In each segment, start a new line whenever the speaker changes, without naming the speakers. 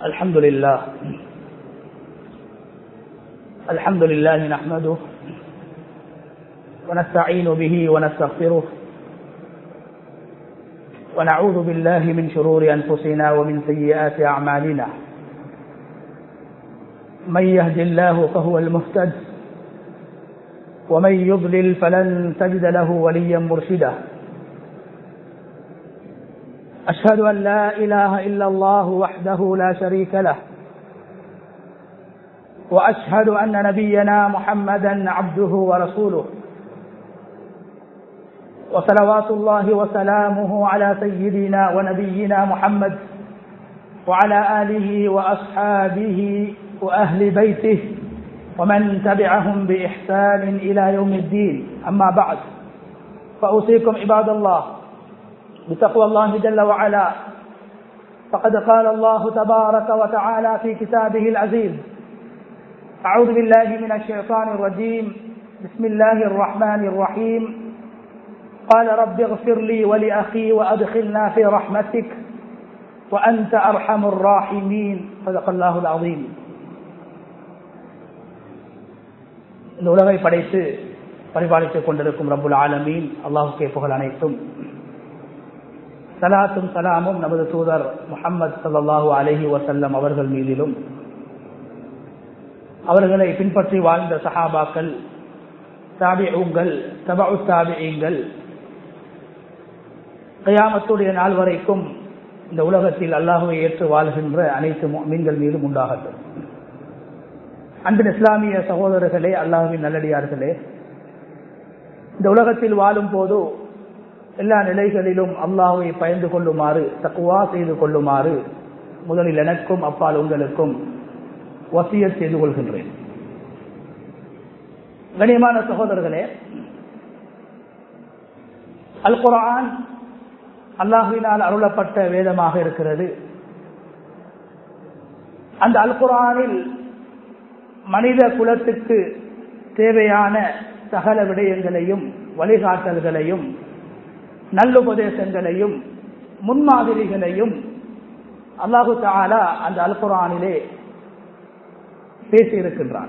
الحمد لله الحمد لله نحمده ونستعين به ونستغفره ونعوذ بالله من شرور أنفسنا ومن سيئات أعمالنا من يهد الله فهو المهتد ومن يضلل فلن تجد له وليا مرشدا أشهد أن لا إله إلا الله وحده لا شريك له وأشهد أن نبينا محمدا عبده ورسوله وصلوات الله وسلامه على سيدنا ونبينا محمد وعلى آله وأصحابه وأهل بيته ومن تبعهم بإحسان إلى يوم الدين أما بعد فأوصيكم عباد الله بتقوى الله جل وعلا فقد قال الله تبارك وتعالى في كتابه العزيز أعوذ بالله من الشيطان الرجيم بسم الله الرحمن الرحيم قال رب اغفر لي ولأخي وأدخلنا في رحمتك وأنت أرحم الراحمين صدق الله العظيم இந்த உலகை படைத்து பரிபாலித்துக் கொண்டிருக்கும் ரப்புல் ஆலமீன் அல்லாஹுக்கே புகழ் அனைத்தும் சலாத்தும் சலாமும் நமது தூதர் முகமது சல்லாஹூ அலஹி வசல்லம் அவர்கள் மீதிலும் அவர்களை பின்பற்றி வாழ்ந்த சஹாபாக்கள் தாபிஉங்கள் தபு தாபியங்கள் கயாமத்துடைய நாள் வரைக்கும் இந்த உலகத்தில் அல்லாஹுவை ஏற்று வாழ்கின்ற அனைத்து மீன்கள் மீதும் உண்டாகட்டும் அன்பின் இஸ்லாமிய சகோதரர்களே அல்லாஹுவின் நல்லடியார்களே இந்த உலகத்தில் வாழும் போது எல்லா நிலைகளிலும் அல்லாஹுவை பயந்து கொள்ளுமாறு தக்குவா செய்து கொள்ளுமாறு முதலில் எனக்கும் அப்பால் உங்களுக்கும் வசிய செய்து கொள்கின்றேன் கனியமான சகோதரர்களே அல் குரான் அல்லாஹுவினால் அருளப்பட்ட வேதமாக இருக்கிறது அந்த அல் குரானில் மனித குலத்துக்கு தேவையான சகல விடயங்களையும் வழிகாட்டல்களையும் நல்லுபதேசங்களையும் முன்மாதிரிகளையும் அல்லாஹு தாலா அந்த அல் குரானிலே பேசியிருக்கின்றான்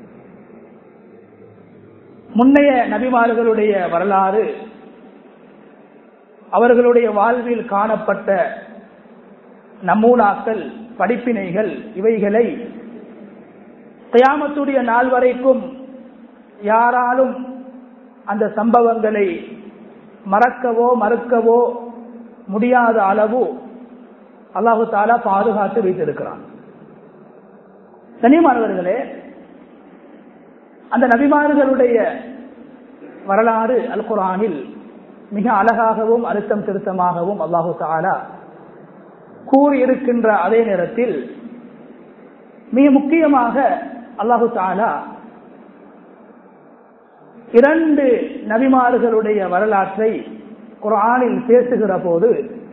முன்னைய நபிமார்களுடைய வரலாறு அவர்களுடைய வாழ்வில் காணப்பட்ட நமூனாக்கள் படிப்பினைகள் இவைகளை கயாமத்துடைய நாள் வரைக்கும் யாராலும் அந்த சம்பவங்களை மறக்கவோ மறுக்கவோ முடியாத அளவு அல்லாஹு தாலா பாதுகாத்து வைத்திருக்கிறான் கனிமானவர்களே அந்த நபிமார்களுடைய வரலாறு அல் குரானில் மிக அழகாகவும் அழுத்தம் திருத்தமாகவும் அல்லாஹு தாலா கூறியிருக்கின்ற அதே நேரத்தில் மிக முக்கியமாக அல்லாஹு தாலா இரண்டு நபிமார்களுடைய வரலாற்றை குரானில் பேசுகிற போது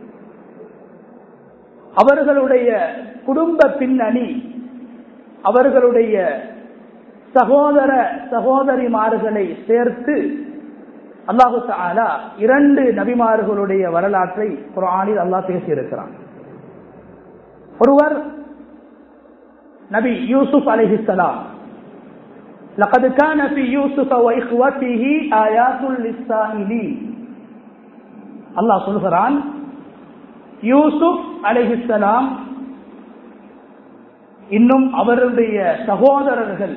அவர்களுடைய குடும்ப பின்னணி அவர்களுடைய சகோதர சகோதரிமார்களை சேர்த்து அல்லாஹு தாலா இரண்டு நபிமார்களுடைய வரலாற்றை குரானில் அல்லாஹ் பேசியிருக்கிறான் ஒருவர் நபி யூசுப் அலிஹிஸ்லாம் لقد كان في يوسف واخوته آيات للسائلين அல்லாஹ் சொல்கிறான் யூசுப் அலிஹிஸ்லாம் இன்னும் அவருடைய சகோதரர்கள்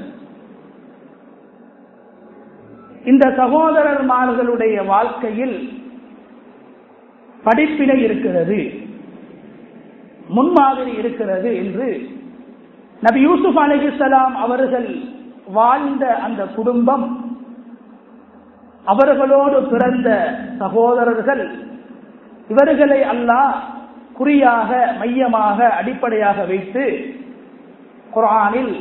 இந்த சகோதரர்மார்களுடைய வாழ்க்கையில் படிப்பினை இருக்கிறது முன்மாதிரி இருக்கிறது என்று நபி யூசுப் அலிஹிஸ்லாம் அவர்கள் வாழ்ந்த அந்த குடும்பம் அவர்களோடு பிறந்த சகோதரர்கள் இவர்களை அல்லாஹ் குறியாக மையமாக அடிப்படையாக வைத்து குரானில்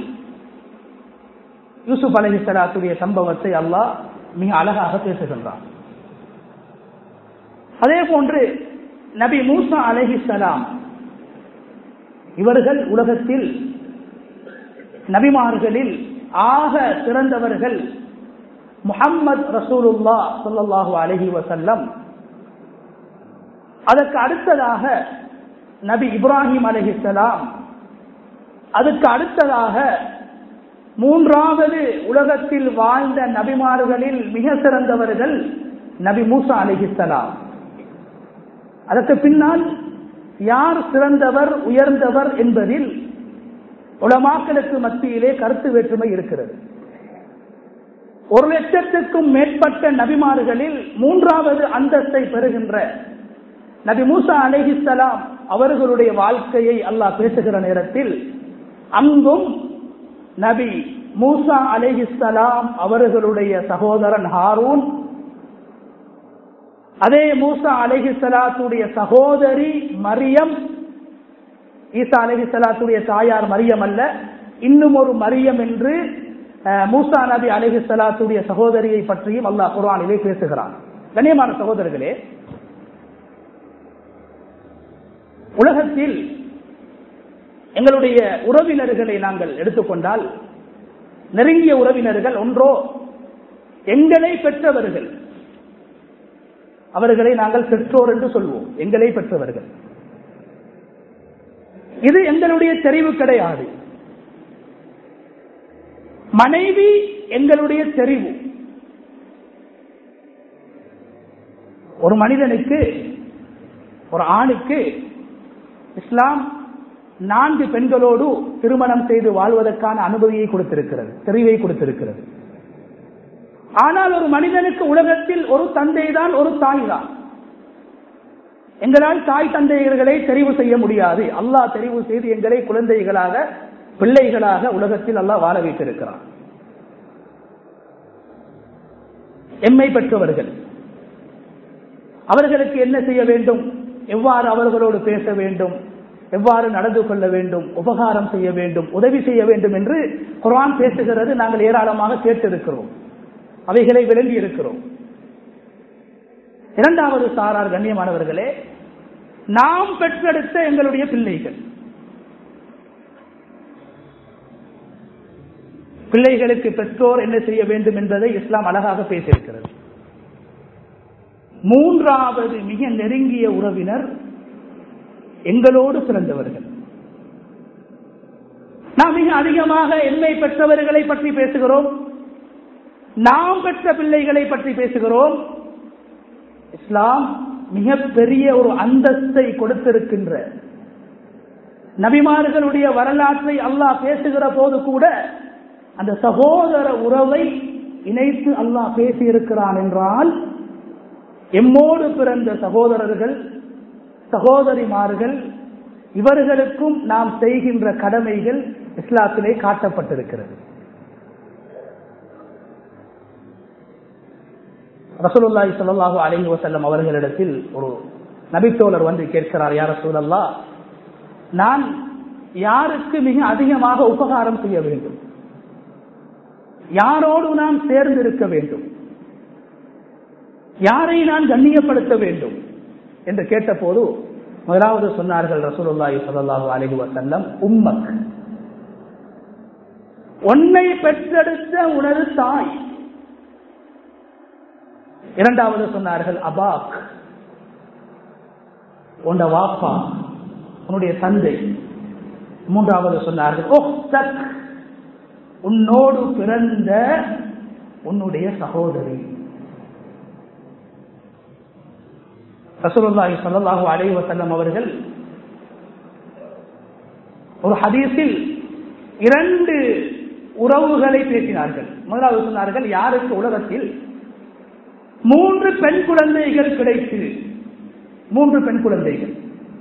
யூசுப் அலஹிசலாத்துடைய சம்பவத்தை அல்லாஹ் மிக அழகாக பேசுகின்றான் அதே போன்று நபி மூசா அலஹிசலாம் இவர்கள் உலகத்தில் நபிமார்களில் ஆக சிறந்தவர்கள் முஹம்மது ரசூலுல்லா சொல்லல்லாஹு அலஹி வசல்லம் அதற்கு அடுத்ததாக நபி இப்ராஹிம் அலஹிசலாம் அதுக்கு அடுத்ததாக மூன்றாவது உலகத்தில் வாழ்ந்த நபிமார்களில் மிக சிறந்தவர்கள் நபி மூசா அலிஹிசலாம் அதற்கு பின்னால் யார் சிறந்தவர் உயர்ந்தவர் என்பதில் உலமாக்களுக்கு மத்தியிலே கருத்து வேற்றுமை இருக்கிறது ஒரு லட்சத்துக்கும் மேற்பட்ட நபிமார்களில் மூன்றாவது அந்தஸ்தை பெறுகின்ற நபி மூசா அலிஹிசலாம் அவர்களுடைய வாழ்க்கையை அல்லாஹ் பேசுகிற நேரத்தில் அங்கும் நபி மூசா அலிஹிசலாம் அவர்களுடைய சகோதரன் ஹாரூன் அதே மூசா அலஹி சலாத்துடைய சகோதரி மரியம் ஈசா அலஹி சலாத்துடைய தாயார் மரியம் அல்ல இன்னும் ஒரு மரியம் என்று மூசா நபி அலஹி சலாத்துடைய சகோதரியை பற்றியும் அல்லாஹ் குரானிலே பேசுகிறான் கண்ணியமான சகோதரர்களே உலகத்தில் எங்களுடைய உறவினர்களை நாங்கள் எடுத்துக்கொண்டால் நெருங்கிய உறவினர்கள் ஒன்றோ எங்களை பெற்றவர்கள் அவர்களை நாங்கள் பெற்றோர் என்று சொல்வோம் எங்களை பெற்றவர்கள் இது எங்களுடைய தெரிவு கிடையாது மனைவி எங்களுடைய தெரிவு ஒரு மனிதனுக்கு ஒரு ஆணுக்கு இஸ்லாம் நான்கு பெண்களோடு திருமணம் செய்து வாழ்வதற்கான அனுமதியை கொடுத்திருக்கிறது தெரிவை கொடுத்திருக்கிறது ஆனால் ஒரு மனிதனுக்கு உலகத்தில் ஒரு தந்தை தான் ஒரு தாய் தான் எங்களால் தாய் தந்தையர்களை தெரிவு செய்ய முடியாது அல்லாஹ் தெரிவு செய்து எங்களை குழந்தைகளாக பிள்ளைகளாக உலகத்தில் அல்லாஹ் வாழ வைத்திருக்கிறான் எம்மை பெற்றவர்கள் அவர்களுக்கு என்ன செய்ய வேண்டும் எவ்வாறு அவர்களோடு பேச வேண்டும் எவ்வாறு நடந்து கொள்ள வேண்டும் உபகாரம் செய்ய வேண்டும் உதவி செய்ய வேண்டும் என்று குரான் பேசுகிறது நாங்கள் ஏராளமாக கேட்டிருக்கிறோம் அவைகளை விளங்கி இருக்கிறோம் இரண்டாவது சாரார் கண்ணியமானவர்களே நாம் பெற்றெடுத்த எங்களுடைய பிள்ளைகள் பிள்ளைகளுக்கு பெற்றோர் என்ன செய்ய வேண்டும் என்பதை இஸ்லாம் அழகாக பேசியிருக்கிறது மூன்றாவது மிக நெருங்கிய உறவினர் எங்களோடு பிறந்தவர்கள் நாம் மிக அதிகமாக எண்மை பெற்றவர்களை பற்றி பேசுகிறோம் நாம் பெற்ற பிள்ளைகளை பற்றி பேசுகிறோம் இஸ்லாம் மிக பெரிய ஒரு அந்தஸ்தை கொடுத்திருக்கின்ற நபிமார்களுடைய வரலாற்றை அல்லாஹ் பேசுகிற போது கூட அந்த சகோதர உறவை இணைத்து அல்லாஹ் பேசியிருக்கிறான் என்றால் எம்மோடு பிறந்த சகோதரர்கள் சகோதரிமார்கள் இவர்களுக்கும் நாம் செய்கின்ற கடமைகள் இஸ்லாத்திலே காட்டப்பட்டிருக்கிறது ரசூலுல்லாஹி ஸல்லல்லாஹு அலைஹி வஸல்லம் அவர்களிடத்தில் ஒரு நபித்தோழர் வந்து கேட்கிறார் யார் ரசூலல்லா நான் யாருக்கு மிக அதிகமாக உபகாரம் செய்ய வேண்டும் யாரோடு நான் சேர்ந்திருக்க வேண்டும் யாரை நான் கண்ணியப்படுத்த வேண்டும் என்று கேட்டபோது முதலாவது சொன்னார்கள் ரசூலுல்லாஹி ஸல்லல்லாஹு அலைஹி வஸல்லம் உம்மக் உன்னை பெற்றெடுத்த உனது தாய் இரண்டாவது சொன்னார்கள் அபாக் உண்ட வாப்பா உன்னுடைய தந்தை மூன்றாவது சொன்னார்கள் ஓஹ்தக் உன்னோடு பிறந்த உன்னுடைய சகோதரி ரசூலுல்லாஹி ஸல்லல்லாஹு அலைஹி வஸல்லம் அவர்கள் ஒரு ஹதீஸில் இரண்டு உறவுகளை பேசினார்கள் முதலாவது சொன்னார்கள் யாருக்கு உலகத்தில் மூன்று பெண் குழந்தைகள் கிடைத்து மூன்று பெண் குழந்தைகள்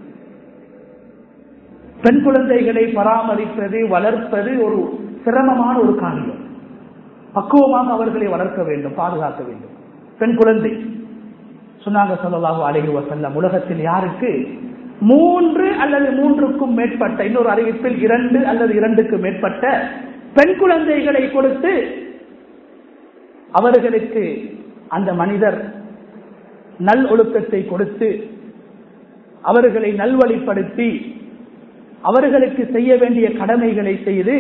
பெண் குழந்தைகளை பராமரிப்பது வளர்ப்பது ஒரு சிரமமான ஒரு காரியம் பக்குவமாக அவர்களை வளர்க்க வேண்டும் பாதுகாக்க வேண்டும் பெண் குழந்தை சொன்னாங்க சொல்லலாக அழகி வசல்லம் உலகத்தில் யாருக்கு மூன்று அல்லது மூன்றுக்கும் மேற்பட்ட இன்னொரு அறிவிப்பில் இரண்டு அல்லது இரண்டுக்கு மேற்பட்ட பெண் குழந்தைகளை கொடுத்து அவர்களுக்கு அந்த மனிதர் நல் ஒழுக்கத்தை கொடுத்து அவர்களை நல்வழிப்படுத்தி அவர்களுக்கு செய்ய வேண்டிய கடமைகளை செய்து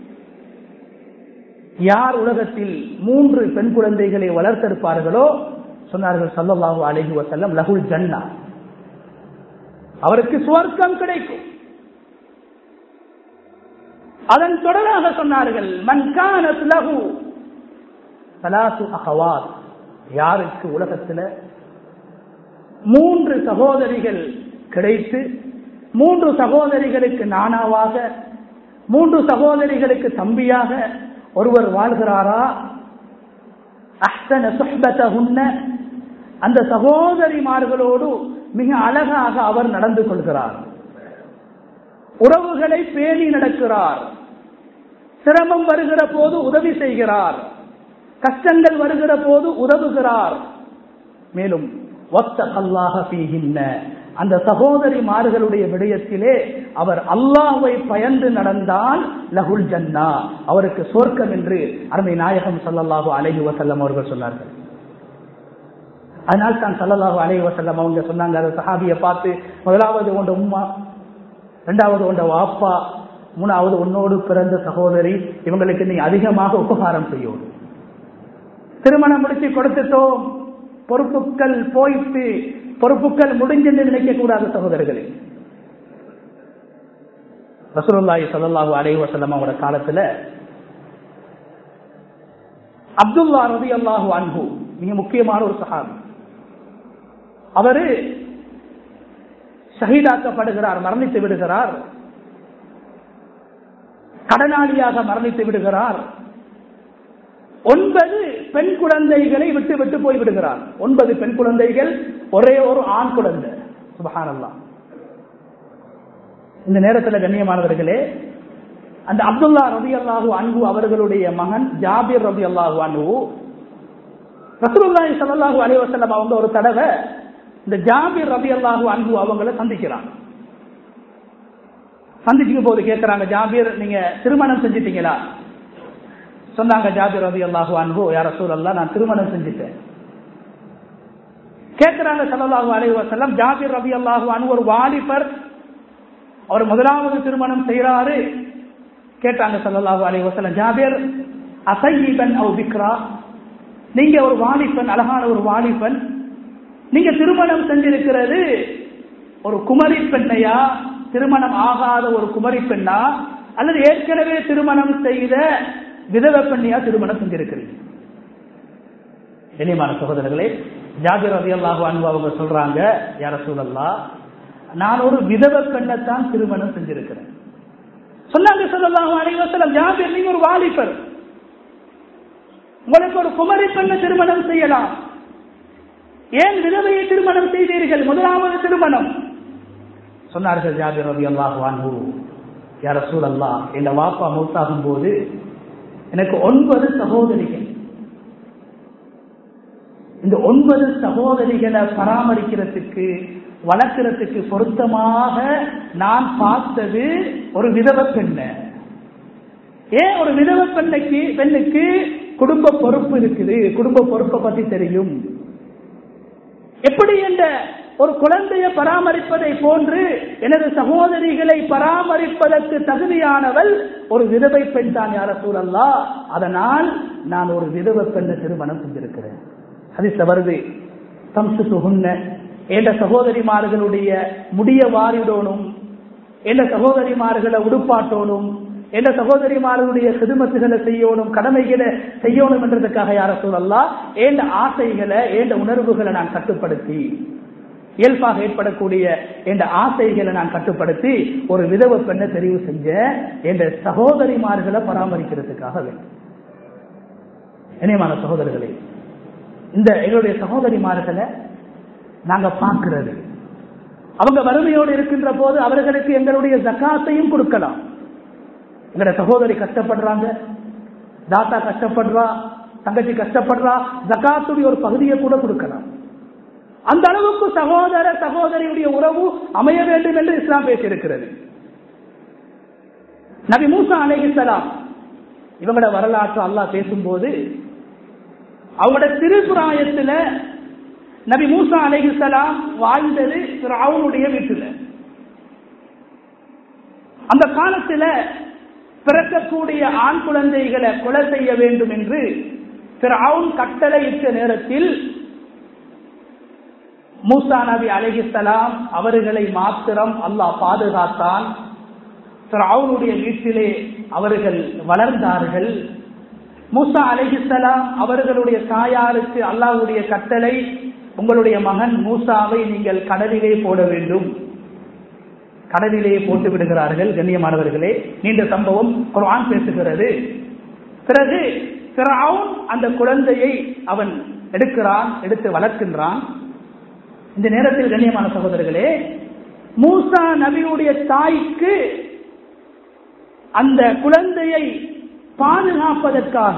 யார் உலகத்தில் மூன்று பெண் குழந்தைகளை வளர்த்தெடுப்பார்களோ சொன்னார்கள் சல்லல்லாஹு அலைஹி வசல்லம் லகுல் ஜன்னா அவருக்கு சுவர்க்கம் கிடைக்கும் அதன் தொடராக சொன்னார்கள் மன்கானத் லஹு சலாசு அகவாத் யாருக்கு உலகத்துல மூன்று சகோதரிகள் கிடைத்து மூன்று சகோதரிகளுக்கு நானாவாக மூன்று சகோதரிகளுக்கு தம்பியாக ஒருவர் வாழ்கிறாரா அஹ்சன சுஹ்பத்தஹுன்ன அந்த சகோதரிமார்களோடு மிக அழகாக அவர் நடந்து கொள்கிறார் உறவுகளை பேணி நடக்கிறார் சிரமம் வருகிற போது உதவி செய்கிறார் கஷ்டங்கள் வருகிற போது உதவுகிறார் மேலும் ஒத்த அல்லாஹ பீகின்ன அந்த சகோதரிமார்களுடைய விடயத்திலே அவர் அல்லாஹ்வை பயந்து நடந்தால் லகுல் ஜன்னா அவருக்கு சொர்க்கம் என்று அருமை நாயகம் சல்லல்லாஹு அலைஹி வசல்லம் அவர்கள் சொன்னார்கள் அதனால் தான் சல்லல்லாஹு அலைஹி வசல்லம் அவங்க சொன்னாங்க அந்த சஹாபியை பார்த்து முதலாவது உண்ட உம்மா இரண்டாவது உண்ட வாப்பா மூணாவது உன்னோடு பிறந்த சகோதரி இவங்களுக்கு நீ அதிகமாக உபகாரம் செய்யும் திருமணம் முடிச்சு கொடுத்துட்டோம் பொறுப்புகள் போயிட்டு பொறுப்புகள் முடிஞ்சென்று நினைக்க கூடாது சகோதரர்களே ரசூலுல்லாஹி ஸல்லல்லாஹு அலைஹி வஸல்லம் அவரோட காலத்துல அப்துல்லா ரலியல்லாஹு அன்ஹு மிக முக்கியமான ஒரு சஹாபி அவரு ஷஹீதாக்கப்படுகிறார் மரணித்து விடுகிறார் கடனாளியாக மரணித்து விடுகிறார் ஒன்பது பெண் குழந்தைகளை விட்டு விட்டு போய் விடுகிறார் ஒன்பது பெண் குழந்தைகள் ஒரே ஒரு ஆண் குழந்தை சுபஹானல்லா இந்த நேரத்தில் கண்ணியமானவர்களே அந்த அப்துல்லா ரவி அல்லாஹூ அன்பு அவர்களுடைய மகன் ஜாபிர் ரவி அல்லாஹூ அன்பு ரசூலுல்லாஹி ஸல்லல்லாஹு அலைஹி வஸல்லம் அவங்க ஒரு தடவை இந்த ஜாபிர் ரவி அல்லாஹூ அன்பு அவங்கள சந்திக்கிறாங்க சந்திக்கும் போது கேட்கிறாங்க ஜாபிர் நீங்க திருமணம் செஞ்சிட்டீங்களா சொன்னாங்க ஜாபிர் ரவி அல்லாஹு அன்பு யார சூழல்லா நான் திருமணம் செஞ்சுட்டேன் கேட்கிறாங்க சல்லாஹூ அலைஹி வசல்லம் ஜாபிர் ரவி அல்லாஹு அன்பு ஒரு வாலிபர் அவர் முதலாவது திருமணம் செய்யறாரு கேட்டாங்க சல்லாஹூ அலைஹி வசல்லம் ஜாபிர் அசையீபன் அவ் பிக்ரா நீங்க ஒரு வாலிபன் அழகான ஒரு வாலிபன் நீங்க திருமணம் செஞ்சிருக்கிறது ஒரு குமரி பெண்ணையா திருமணம் ஆகாத ஒரு குமரி பெண்ணா அல்லது ஏற்கனவே திருமணம் செய்த விதவ பெண்ணையா திருமணம் செஞ்சிருக்கிறீங்க இனிமான சகோதரர்களே ஜாபிர் ரவி அல்லாஹு அன்பு அவங்க சொல்றாங்க யார சூழல்லா நான் ஒரு விதவ பெண்ணைத்தான் திருமணம் செஞ்சிருக்கிறேன் சொன்னாங்க சொல்லலாம் அனைவசலம் ஜாபிர் நீங்க ஒரு வாலிபர் உங்களுக்கு ஒரு குமரி பெண்ணை திருமணம் செய்யலாம் ஏன் விதவையை திருமணம் செய்தீர்கள் முதலாவது திருமணம் சொன்னார்கள் ஜாபிர் ரவி அல்லாஹு அன்பு யார சூழல்லா என் வாப்பா மூத்தாகும் போது எனக்கு ஒன்பது சகோதரிகள் இந்த ஒன்பது சகோதரிகளை பராமரிக்கிறதுக்கு வளர்க்கிறதுக்கு பொருத்தமாக நான் பார்த்தது ஒரு விதவ பெண்ண ஏன் ஒரு விதவ பெண்ணுக்கு பெண்ணுக்கு குடும்ப பொறுப்பு இருக்குது குடும்ப பொறுப்பை பத்தி தெரியும் எப்படி என்ற ஒரு குழந்தையை பராமரிப்பதை போன்று எனது சகோதரிகளை பராமரிப்பதற்கு தகுதியானவள் ஒரு விதவை பெண் தான் யார சூழல்லா அதனால் நான் ஒரு விதவை பெண்ணை திருமணம் செஞ்சிருக்கிறேன் ஹரிச வருது தம்சு சுகுன்ன என்ற சகோதரிமார்களுடைய முடிய வாரிடணும் என்ற சகோதரிமார்களை உடுப்பாட்டணும் என்ற சகோதரிமார்களுடைய சிதுமத்துகளை செய்யணும் கடமைகளை செய்யணும் என்றதுக்காக யார சூழல்லா ஏண்ட ஆசைகளை ஏண்ட உணர்வுகளை நான் கட்டுப்படுத்தி இயல்பாக ஏற்படக்கூடிய என்ற ஆசைகளை நான் கட்டுப்படுத்தி ஒரு விதவ பெண்ணை தெரிவு செஞ்ச என்ற சகோதரிமார்களை பராமரிக்கிறதுக்காக வேண்டும் இணையமான சகோதரர்களே இந்த எங்களுடைய சகோதரிமார்களை நாங்க பார்க்கிறது அவங்க வறுமையோடு இருக்கின்ற போது அவர்களுக்கு எங்களுடைய ஜக்காத்தையும் கொடுக்கலாம் எங்களோட சகோதரி கஷ்டப்படுறாங்க தாத்தா கஷ்டப்படுறா தங்கச்சி கஷ்டப்படுறா ஜக்காத்துடைய ஒரு பகுதியை கூட கொடுக்கலாம் அந்த அளவுக்கு சகோதர சகோதரியுடைய உறவு அமைய வேண்டும் என்று இஸ்லாம் பேசியிருக்கிறது நபி மூசா அலைஹிஸ்லாம் இவங்களோட வரலாற்று அல்லாஹ் பேசும்போது அவங்களோட திருப்புராயத்துல நபி மூசா அலைஹிஸ்லாம் வாழ்ந்தது அவனுடைய வீட்டுல அந்த காலத்துல பிறக்கக்கூடிய ஆண் குழந்தைகளை கொலை செய்ய வேண்டும் என்று அவன் கட்டளையிட்ட நேரத்தில் மூசா நபி அலிஹிஸ்லாம் அவர்களை மாத்திரம் அல்லாஹ் பாதுகாத்தான் அவனுடைய வீட்டிலே அவர்கள் வளர்ந்தார்கள் மூசா அலைஹிஸ்ஸலாம் அவர்களுடைய தாயாருக்கு அல்லாஹ்வுடைய கட்டளை உங்களுடைய மகன் மூசாவை நீங்கள் கடலிலே போட வேண்டும் கடலிலே போட்டு விடுகிறார்கள் கண்ணியமானவர்களே நீண்ட சம்பவம் குர்ஆன் பேசுகிறது பிறகு ஃபிரௌன் அந்த குழந்தையை அவன் எடுக்கிறான் எடுத்து வளர்க்கின்றான் இந்த நேரத்தில் கண்ணியமான சகோதரர்களே மூசா நபியுடைய தாய்க்கு அந்த குழந்தையை பாதுகாப்பதற்காக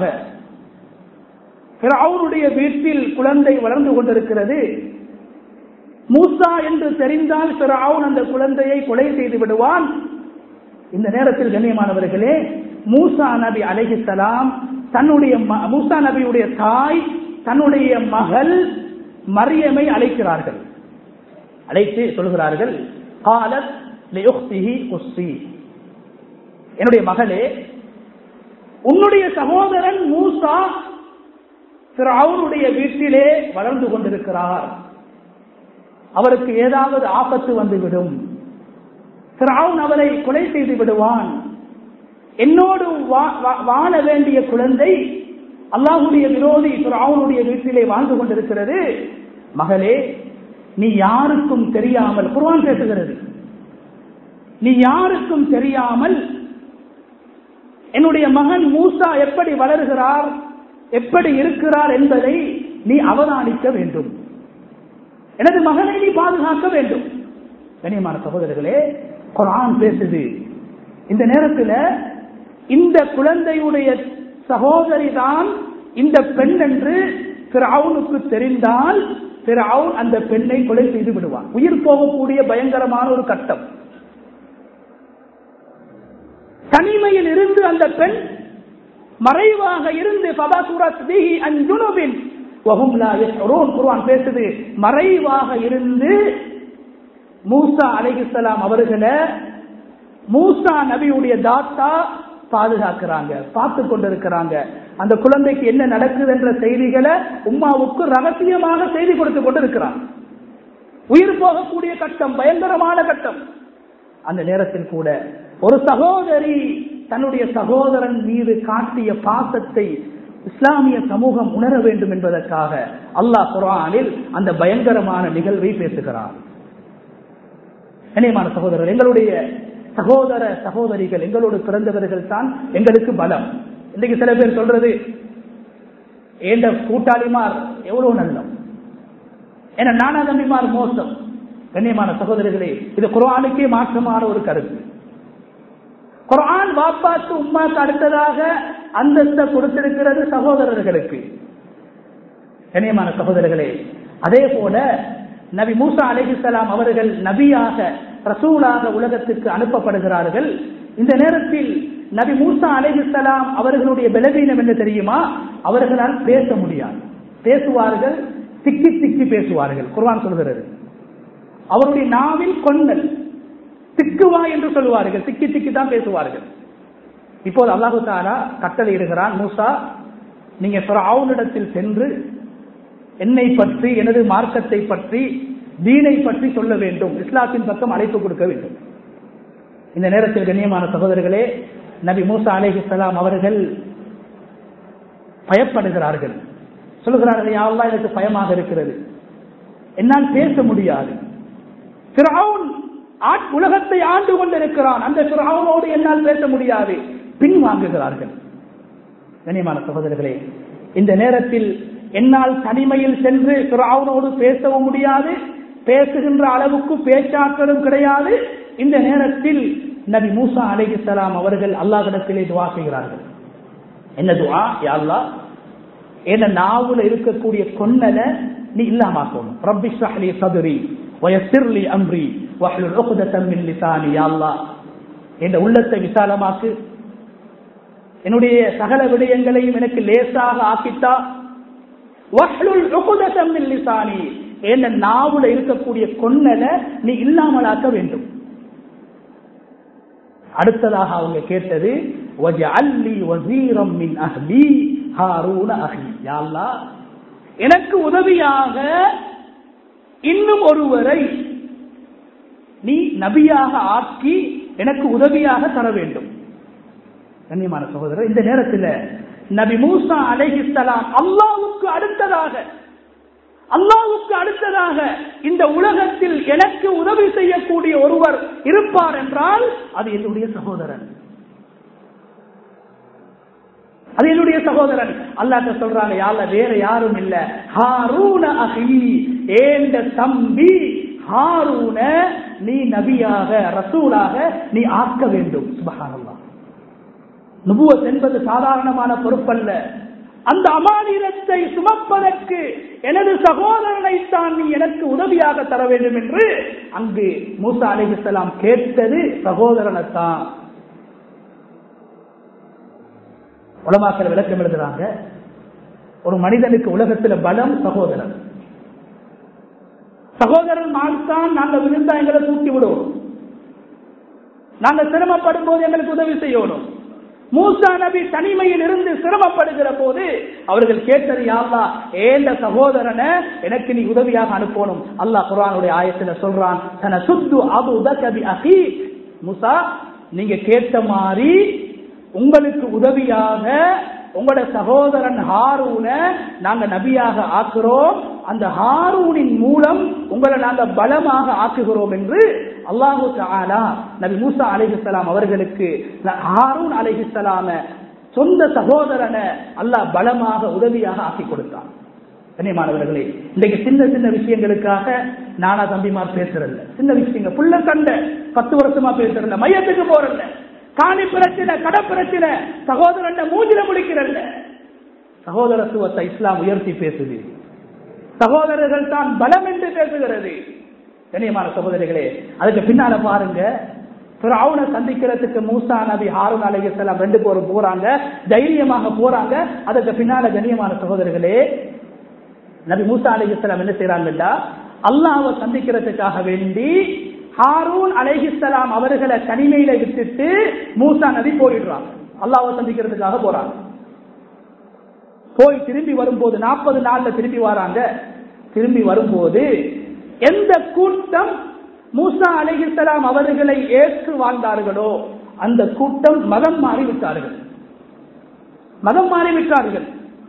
அவருடைய வீட்டில் குழந்தை வளர்ந்து கொண்டிருக்கிறது மூசா என்று தெரிந்தால் பிறவுன் அந்த குழந்தையை கொலை செய்து விடுவான் இந்த நேரத்தில் கண்ணியமானவர்களே மூசா நபி அலைஹிசலாம் தன்னுடைய ம- மூசா நபியுடைய தாய் தன்னுடைய மகள் மரியமை அழைக்கிறார்கள் அழைத்து சொல்கிறார்கள் காலத் லியுக்திஹி உஸ்ஸி. என்னுடைய மகளே உன்னுடைய சகோதரன் மூசா அவருடைய வீட்டிலே வளர்ந்து கொண்டிருக்கிறார் அவருக்கு ஏதாவது ஆபத்து வந்துவிடும் ஃபிரௌன் அவரை கொலை செய்து விடுவான் என்னோடு வா- வா- வாழ வேண்டிய குழந்தை அல்லாஹுடைய விரோதி ஃபிரௌனுடைய வீட்டிலே வாழ்ந்து கொண்டிருக்கிறது மகளே நீ யாருக்கும் தெரியாமல் குர்ஆன் பேசுகிறது நீ யாருக்கும் தெரியாமல் என்னுடைய மகன் மூசா எப்படி வளர்கிறார் எப்படி இருக்கிறார் என்பதை நீ அவதானிக்க வேண்டும் எனது மகனை நீ பாதுகாக்க வேண்டும் கண்ணியமான சகோதரர்களே குர்ஆன் பேசுது இந்த நேரத்தில் இந்த குழந்தையுடைய சகோதரி தான் இந்த பெண் என்று பிறவுனுக்கு தெரிந்தால் பிறவுன் அந்த பெண்ணை கொலை செய்து விடுவான் உயிர் போகக்கூடிய பயங்கரமான ஒரு கட்டம் தனிமையில் இருந்து அந்த பெண் மறைவாக இருந்து ஃபபசுரத் பிஹி அன் ஜுனுபின் வஹும் லா யஷ்உரூன் குர்ஆன் பேசுது மறைவாக இருந்து மூசா அலைஹிஸ்ஸலாம் அவர்களை மூசா நபியுடைய தாத்தா பாதுகாக்கிறாங்க பார்த்து கொண்டிருக்கிறாங்க அந்த குழந்தைக்கு என்ன நடக்குது என்ற செய்திகளை உம்மாவுக்கு ரகசியமாக செய்தி கொடுத்து கொண்டிருக்கிறான் உயிர் போகக்கூடிய கட்டம் பயங்கரமான கட்டம் அந்த நேரத்தில் கூட ஒரு சகோதரி தன்னுடைய சகோதரன் மீது காட்டிய பாசத்தை இஸ்லாமிய சமூகம் உணர வேண்டும் என்பதற்காக அல்லாஹ் குர்ஆனில் அந்த பயங்கரமான நிகழ்வை பேசுகிறான் கண்ணியமான சகோதரர் எங்களுடைய சகோதர சகோதரிகள் எங்களோடு பிறந்தவர்கள் தான் எங்களுக்கு பலம் இன்னைக்கு சில பேர் சொல்றது ஏண்ட கூட்டாளிமார் எவ்வளவு நல்லம் ஏன்னா நானா தம்பிமார் மோசம் கண்ணியமான சகோதரிகளே இது குர்ஆனுக்கே மாற்றமான ஒரு கருத்து குர்ஆன் வாப்பாக்கு உம்மாக்கு அடுத்ததாக அந்தஸ்தை கொடுத்திருக்கிறது சகோதரர்களுக்கு கண்ணியமான சகோதரர்களே அதே போல நபி மூசா அலைஹிஸ்ஸலாம் அவர்கள் நபியாக ரசூலாக உலகத்துக்கு அனுப்பப்படுகிறார்கள் இந்த நேரத்தில் நபி மூசா அலைஹிஸ்ஸலாம் அவர்களுடைய பலவீனம் என்ன தெரியுமா அவர்களால் பேச முடியாது பேசுவார்கள் திக்கி திக்கி பேசுவார்கள் குர்ஆன் சொல்கிறது அவருடைய நாவில் கொன்னல் திக்குவா என்று சொல்லுவார்கள் திக்கி திக்கி தான் பேசுவார்கள் இப்போது அல்லாஹு தாலா கட்டளை இடுகிறான் மூசா நீங்க ஃபிரௌனிடத்தில் சென்று என்னை பற்றி எனது மார்க்கத்தை பற்றி தீனை பற்றி சொல்ல வேண்டும் இஸ்லாத்தின் பக்கம் அழைப்பு கொடுக்க வேண்டும் இந்த நேரத்தில் கண்ணியமான சகோதரர்களே நபி மூசா அலைஹிஸ்ஸலாம் அவர்கள் பயப்படுகிறார்கள் சொல்லுகிறார்கள் யா அல்லாஹ் எனக்கு பயமாக இருக்கிறது என்னால் பேச முடியாது ஃபிரௌன் ஆட்- உலகத்தை ஆண்டு கொண்டிருக்கிறான் அந்த ஃபிரௌனோடு என்னால் பேச முடியாது பின் வாங்குகிறார்கள் கண்ணியமான சகோதரர்களே இந்த நேரத்தில் என்னால் தனிமையில் சென்று ஃபிரௌனோடு பேசவும் முடியாது பேசுகின்ற அளவுக்கு பேச்சாற்றலும் கிடையாது இந்த நேரத்தில் நபி மூசா அலைஹிஸ்ஸலாம் அவர்கள் அல்லாஹ்விடத்திலே துவா செய்கிறார்கள் என்ன துவா யா அல்லாஹ் என்ன நாவுல இருக்கக்கூடிய கொன்னலை நீ இல்லாமாக்கணும் ரப்பி ஷ்ரஹ்லி சதுரி வயசிர்லி அம்ரி வஹ்லுல் உக்தத்தம் மின் லிசானி யா அல்லாஹ் என்ற உள்ளத்தை விசாலமாக்கு என்னுடைய சகல விடயங்களையும் எனக்கு லேசாக ஆக்கித்தா வஹ்லுல் உக்தத்தம் மின் லிசானி என்ற நாவுல இருக்கக்கூடிய கொன்னலை நீ இல்லாமலாக்க வேண்டும் அடுத்ததாக அவங்க கேட்டது வஜஅல்லி வஸீரம் மின் அஹ்லி ஹாரூன அஹி யா அல்லாஹ் எனக்கு உதவியாக இன்னும் ஒருவரை நீ நபியாக ஆக்கி எனக்கு உதவியாக தர வேண்டும் கண்ணியமான சகோதரர் இந்த நேரத்தில் நபி மூசா அலைஹிஸ்ஸலாம் அல்லாவுக்கு அடுத்ததாக அல்லாவுக்கு அடுத்ததாக இந்த உலகத்தில் எனக்கு உதவி செய்யக்கூடிய ஒருவர் இருப்பார் என்றால் அது என்னுடைய சகோதரன் அது என்னுடைய சகோதரன் அல்லாட்ட சொல்றாங்க யார வேற யாரும் இல்ல ஹாரூன அஹி ஏண்ட தம்பி ஹாரூன நீ நபியாக ரசூலாக நீ ஆக்க வேண்டும் சுபஹானல்லாஹ் நுபுவத் என்பது சாதாரணமான பொறுப்பல்ல அந்த அமானியத்தை சுமப்பதற்கு எனது சகோதரனை தான் நீ எனக்கு உதவியாக தர வேண்டும் என்று அங்கு மூசா அலிஹலாம் கேட்டது சகோதரனைத்தான் உலமாக்கள் விளக்கம் எழுதுறாங்க ஒரு மனிதனுக்கு உலகத்துல பலம் சகோதரன் சகோதரன் மால்தான் நாங்க விழுந்தா எங்களை தூக்கி விடுவோம் நாங்க சிரமப்படும் போது எங்களுக்கு உதவி செய்யணும் மூசா நபி தனிமையில் இருந்து சிரமப்படுகிற போது அவர்கள் கேட்டது யாழ்லா ஏந்த சகோதரனை எனக்கு நீ உதவியாக அனுப்பணும் அல்லாஹ் குரானுடைய ஆயத்துல சொல்றான் தன சுத்து அபு உதகபி அகி முசா நீங்க கேட்ட மாதிரி உங்களுக்கு உதவியாக உங்களோட சகோதரன் ஹாரூன நாங்க நபியாக ஆக்குறோம் அந்த ஹாரூனின் மூலம் உங்களை நாங்க பலமாக ஆக்குகிறோம் என்று அல்லாஹு தாலா நபி மூசா அலிஹிஸ்லாம் அவர்களுக்கு ஹாரூன் அலிஹிஸ்லாம சொந்த சகோதரனை அல்லாஹ் பலமாக உதவியாக ஆக்கி கொடுத்தான் கண்ணியமானவர்களே இன்றைக்கு சின்ன சின்ன விஷயங்களுக்காக நானா தம்பிமார் பேசுறதில்ல சின்ன விஷயங்கள் புள்ள சண்டை பத்து வருஷமா பேசுறதில்ல மையத்துக்கு போறதில்ல காணி பிரச்சனை கட பிரச்சனை சகோதரன் மூஞ்சில முடிக்கிறல்ல சகோதரத்துவத்தை இஸ்லாம் உயர்த்தி பேசுது சகோதரர்கள் தான் பலம் என்று பேசுகிறது கண்ணியமான சகோதரிகளே அதுக்கு பின்னால பாருங்க அவனை சந்திக்கிறதுக்கு மூசா நபி ஹாரூன் அலைஹிஸ்ஸலாம் ரெண்டு பேரும் போறாங்க தைரியமாக போறாங்க அதுக்கு பின்னால கண்ணியமான சகோதரர்களே நபி மூசா அலைஹிஸ்ஸலாம் என்ன செய்யறாங்கடா அல்லாஹ்வை சந்திக்கிறதுக்காக வேண்டி ஹாரூன் அலைஹிஸ்ஸலாம் அவர்களை தனிமையில விட்டுட்டு மூசா நபி போயிடுறாங்க அல்லாஹ்வை சந்திக்கிறதுக்காக போறாங்க போய் திரும்பி வரும்போது நாற்பது நாள்ல திரும்பி வராங்க திரும்பி வரும்போது எந்த கூட்டம் மூசா அலிஹிசலாம் அவர்களை ஏற்று வாழ்ந்தார்களோ அந்த கூட்டம் மதம் மாறிவிட்டார்கள் மதம் மாறிவிட்டார்கள்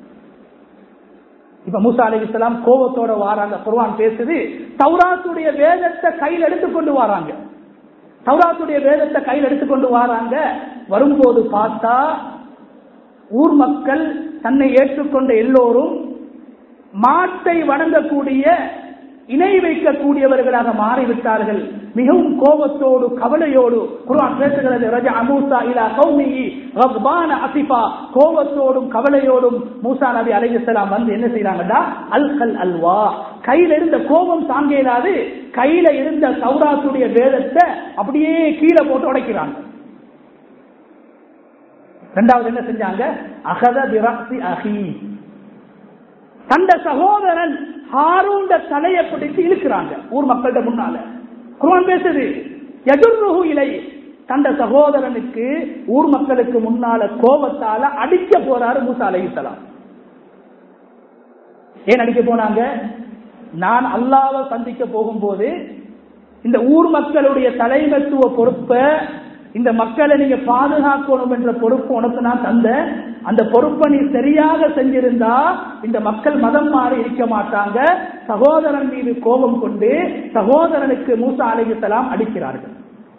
இப்ப மூசா அலிஹிசலாம் கோபத்தோட வாராங்க குர்வான் பேசுது தௌராத்துடைய வேதத்தை கையில் எடுத்துக்கொண்டு வராங்க தௌராத்துடைய வேதத்தை கையில் எடுத்துக்கொண்டு வராங்க வரும்போது பார்த்தா ஊர் மக்கள் தன்னை ஏற்றுக்கொண்ட எல்லோரும் மாட்டை வணங்கக்கூடிய இணை வைக்கக்கூடியவர்களாக மாறிவிட்டார்கள் மிகவும் கோபத்தோடு கவலையோடு குர்ஆன் பேசுகிறது ரஜா மூசா இலா கௌமிஹி ரக்பான அசிஃபா கோபத்தோடும் கவலையோடும் மூசா நபி அலைஹிஸ்ஸலாம் வந்து என்ன செய்றாங்கடா அல்கல் அல்வா கையில இருந்த கோபம் தாங்க இயலாது கையில இருந்த சௌராத்துடைய வேதத்தை அப்படியே கீழே போட்டு உடைக்கிறாங்க ரெண்டாவது என்ன செஞ்சாங்க அகத பிரக்சி அஹி தந்த சகோதரன் ஹாரூண்ட தலையை பிடித்து இழுக்கிறாங்க ஊர் மக்கள்கிட்ட முன்னால குர்ஆன் பேசுது எதிர்ருகு இலை தந்த சகோதரனுக்கு ஊர் மக்களுக்கு முன்னால கோபத்தால அடிக்க போறாரு மூசா அலைஹிஸ்ஸலாம் ஏன் அடிக்க போனாங்க நான் அல்லாவை சந்திக்க போகும்போது இந்த ஊர் மக்களுடைய தலைமைத்துவ பொறுப்பை இந்த மக்களை நீங்க பாதுகாக்கணும் என்ற பொறுப்பு உனக்கு நான் தந்த அந்த பொறுப்பை நீ சரியாக செஞ்சிருந்தா இந்த மக்கள் மதம் மாறி இருக்க மாட்டாங்க சகோதரன் மீது கோபம் கொண்டு சகோதரனுக்கு மூசா அலைஹிஸ்ஸலாம் அடிக்கிறார்கள்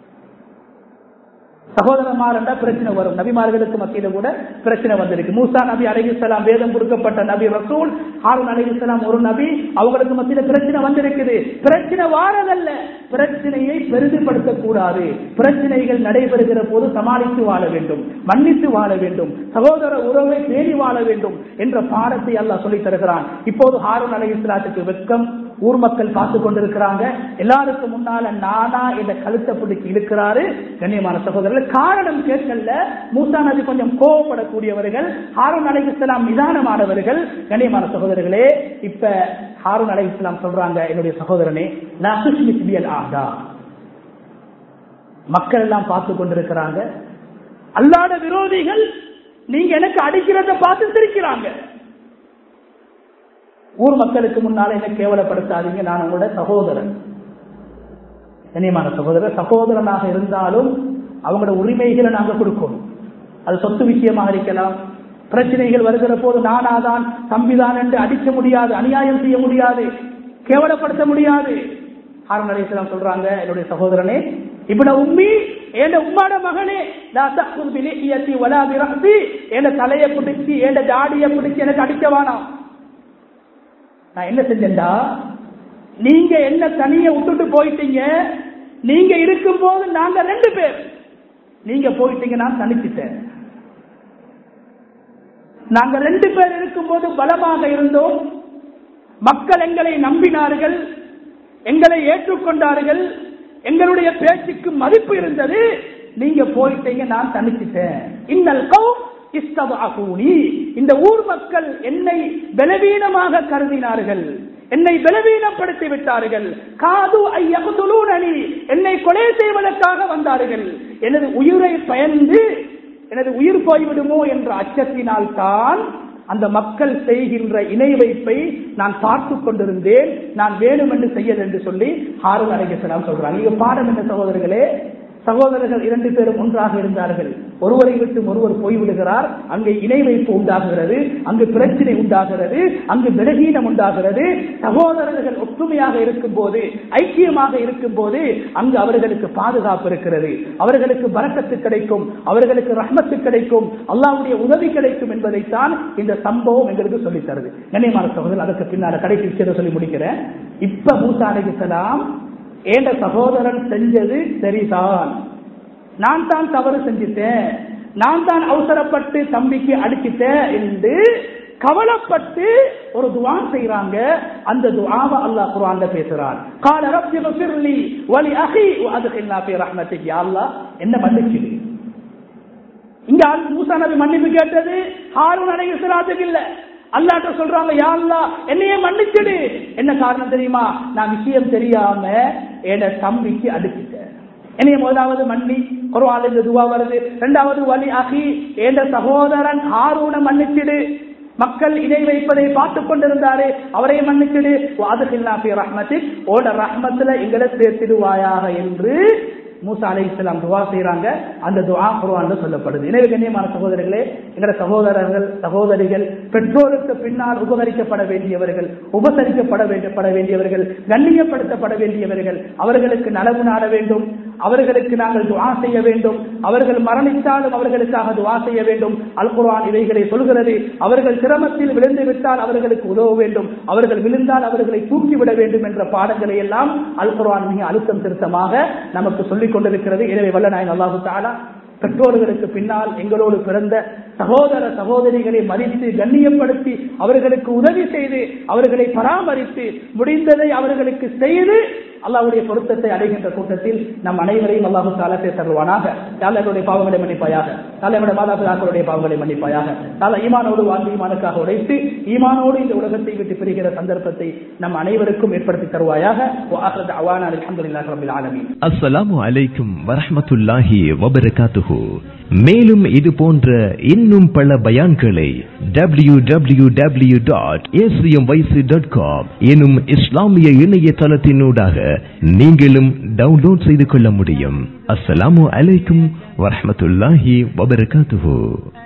சகோதரமாரண்டா பிரச்சனை வரும் நபிமார்களுக்கு மத்தியில கூட பிரச்சனை வந்திருக்கு மூசா நபி அலைஹிஸ்ஸலாம் வேதம் கொடுக்கப்பட்ட நபி ரசூல் ஹாரூன் அலைஹிஸ்ஸலாம் ஒரு நபி அவங்களுக்கு மத்தியில பிரச்சனை வந்திருக்குது பிரச்சனை வாரதல்ல பிரச்சனையை பெரிதுபடுத்த கூடாது பிரச்சனைகள் நடைபெறுகிற போது சமாளித்து வாழ வேண்டும் மன்னித்து வாழ வேண்டும் சகோதர உறவை பேணி வாழ வேண்டும் என்ற பாடத்தை அல்லாஹ் சொல்லித் தருகிறான் இப்போது ஹாரூன் அலைஹிஸ்ஸலாத்துக்கு வெட்கம் ஊர் மக்கள் பார்த்து கொண்டிருக்கிறாங்க எல்லாருக்கும் முன்னால நானா என்ற கழுத்தை பிடிச்சி இழுக்கிறாரு கண்ணியமான சகோதரர்கள் காரணம் கேட்கல மூசா நபி கொஞ்சம் கோவப்படக்கூடியவர்கள் ஹாரூன் அலை இஸ்லாம் நிதானமானவர்கள் கண்ணியமான சகோதரர்களே இப்ப ஹாரூன் அலை இஸ்லாம் சொல்றாங்க என்னுடைய சகோதரனே நான் ஆதா மக்கள் எல்லாம் பார்த்து கொண்டிருக்கிறாங்க அல்லாத விரோதிகள் நீங்க எனக்கு அடிக்கிறத பார்த்து சிரிக்கிறாங்க ஊர் மக்களுக்கு முன்னால என்ன கேவலப்படுத்தாதீங்க நான் உங்களோட சகோதரன் கண்ணியமான சகோதரர் சகோதரனாக இருந்தாலும் அவங்களோட உரிமைகளை நாங்க கொடுக்கணும் அது சொத்து விஷயமாக இருக்கலாம் பிரச்சனைகள் வருகிற போது நானாதான் தம்பிதான் என்று அடிக்க முடியாது அநியாயம் செய்ய முடியாது கேவலப்படுத்த முடியாது ஹாரன் அலிஸ்லாம் சொல்றாங்க என்னுடைய சகோதரனே இப்பட உம்மி என் உம்மாட மகனே என் தலையை பிடிச்சி என் ஜாடியை பிடிச்சி எனக்கு அடிக்க வேணாம் நான் என்ன செஞ்சேன்டா நீங்க என்ன தனிய விட்டுட்டு போயிட்டீங்க நீங்க இருக்கும் போது நாங்க ரெண்டு பேர் நீங்க போயிட்டீங்க நான் தனிச்சிட்டேன் நாங்க ரெண்டு பேர் இருக்கும்போது பலமாக இருந்தோம் மக்கள் எங்களை நம்பினார்கள் எங்களை ஏற்றுக்கொண்டார்கள் எங்களுடைய பேச்சுக்கு மதிப்பு இருந்தது நீங்க போயிட்டீங்க நான் தனிச்சிட்டேன் இன்னல் கௌ இந்த ஊர் மக்கள் என்னை பலவீனமாக கருதினார்கள் என்னை பலவீனப்படுத்தி விட்டார்கள் காது ஐயகுதுலூனி என்னை கொலை செய்வதற்காக வந்தார்கள் எனது உயிரை பயந்து எனது உயிர் போய்விடுமோ என்ற அச்சத்தினால் தான் அந்த மக்கள் செய்கின்ற இணை வைப்பை நான் பார்த்து கொண்டிருந்தேன் நான் வேணும் என்று செய்யல் என்று சொல்லி ஹாரூன் அலைஹிஸ்ஸலாம் சொல்றாங்க இங்க பாடம் என்ன சகோதரர்களே சகோதரர்கள் இரண்டு பேரும் ஒன்றாக இருந்தார்கள் ஒருவரை விட்டு ஒருவர் போய்விடுகிறார் அங்கே இணை வைப்பு உண்டாகிறது அங்கு பிரச்சனை உண்டாகிறது அங்கு பலகீனம் உண்டாகிறது சகோதரர்கள் ஒற்றுமையாக இருக்கும் போது ஐக்கியமாக இருக்கும் போது அங்கு அவர்களுக்கு பாதுகாப்பு இருக்கிறது அவர்களுக்கு பறக்கத்து கிடைக்கும் அவர்களுக்கு ரஹ்மத்து கிடைக்கும் அல்லாவுடைய உதவி கிடைக்கும் என்பதைத்தான் இந்த சம்பவம் எங்களுக்கு சொல்லித் தருது கண்ணியமான சகோதரர் அதற்கு பின்னால கடைசி விஷயத்தை சொல்லி முடிக்கிறேன் இப்ப மூசா அலைஹிஸ்ஸலாம் ஏண்ட சகோதரன் செஞ்சது சரிதான் நான் தான் தவறு செஞ்சிட்டேன் நான் தான் அவசரப்பட்டு தம்பிக்கு அடிச்சிட்டேன் என்று கவலைப்பட்டு ஒரு துவா செய்யறாங்க அந்த துவாவை அல்லாஹ் குர்ஆன்ல பேசுறான் قال رب اغفر لي ولأخي وادخلنا في رحمتك يا الله என்ன மன்னிச்சிடு இங்க மூசா நபி மன்னிப்பு கேட்டது ஹாரூன் அலைஹிஸ்ஸலாத்துக்கு இல்ல அல்லாட்ட சொல்றாங்க யா அல்லாஹ் என்னையே மன்னிச்சிடு என்ன காரணம் தெரியுமா நான் விஷயம் தெரியாம என் தம்பிக்கு அடிச்சிட்டேன் என்னைய முதலாவது மன்னி குர்ஆன்ல இந்த துவா வருது இரண்டாவது வலி அகி என்ற சகோதரன் ஹாரூனை மன்னிச்சிடு மக்கள் இணை வைப்பதை பார்த்துக் கொண்டிருந்தாரே அவரை மன்னிச்சிடு வாதுகில்லா பி ரஹ்மத்திக் ஓட ரஹ்மத்துல எங்களை சேர்த்திடுவாயாக என்று மூசா அலை இஸ்லாம் துவா செய்யறாங்க அந்த துவா குர்ஆன்ல சொல்லப்படுது எனவே கண்ணியமான சகோதரர்களே எங்கள சகோதரர்கள் சகோதரிகள் பெற்றோருக்கு பின்னால் உபகரிக்கப்பட வேண்டியவர்கள் உபசரிக்கப்பட வேண்டியப்பட வேண்டியவர்கள் கண்ணியப்படுத்தப்பட வேண்டியவர்கள் அவர்களுக்கு நலவு நாட வேண்டும் அவர்களுக்கு நாங்கள் துவா செய்ய வேண்டும் அவர்கள் மரணித்தாலும் அவர்களுக்காக துவா செய்ய வேண்டும் அல் குர்ஆன் இவைகளை சொல்கிறது அவர்கள் சிரமத்தில் விழுந்து விட்டால் அவர்களுக்கு உதவ வேண்டும் அவர்கள் விழுந்தால் அவர்களை தூக்கிவிட வேண்டும் என்ற பாடங்களை எல்லாம் அல் குர்ஆன் மிக அழுத்தம் திருத்தமாக நமக்கு சொல்லிக் கொண்டிருக்கிறது எனவே வல்ல நாயன் அல்லாஹு தாலா பெற்றோர்களுக்கு பின்னால் எங்களோடு பிறந்த சகோதர சகோதரிகளை மதித்து கண்ணியப்படுத்தி அவர்களுக்கு உதவி செய்து அவர்களை பராமரித்து முடிந்ததை அவர்களுக்கு செய்து அல்லாவுடைய பொருத்தத்தை அடைகின்ற கூட்டத்தில் நம் அனைவரையும் அல்லாஹு தாலா சேர்த்தருவானாக தாலர்களுடைய பாவங்களை மன்னிப்பாயாக தாலர்களுடைய மாதாபிதாக்களுடைய பாவங்களை மன்னிப்பாயாக தாலா ஈமானோடு வாழ்ந்து ஈமானுக்காக உடைத்து ஈமானோடு இந்த உலகத்தை விட்டு பிரிகிற சந்தர்ப்பத்தை நம் அனைவருக்கும் ஏற்படுத்தி தருவாயாக அவான அலமதுல்லாஹ் ரபில் ஆலமீன்
அஸ்ஸலாமு அலைக்கும் வரஹ்மத்துல்லாஹி வபரகாத்துஹு மேலும் இது போன்ற இன்னும் பல பயான்களை W W W dot dot com எனும் இஸ்லாமிய இணையதளத்தினூடாக நீங்களும் டவுன்லோட் செய்து கொள்ள முடியும் அஸ்ஸலாமு அலைக்கும் வரஹ்மத்துல்லாஹி வபரகாத்துஹு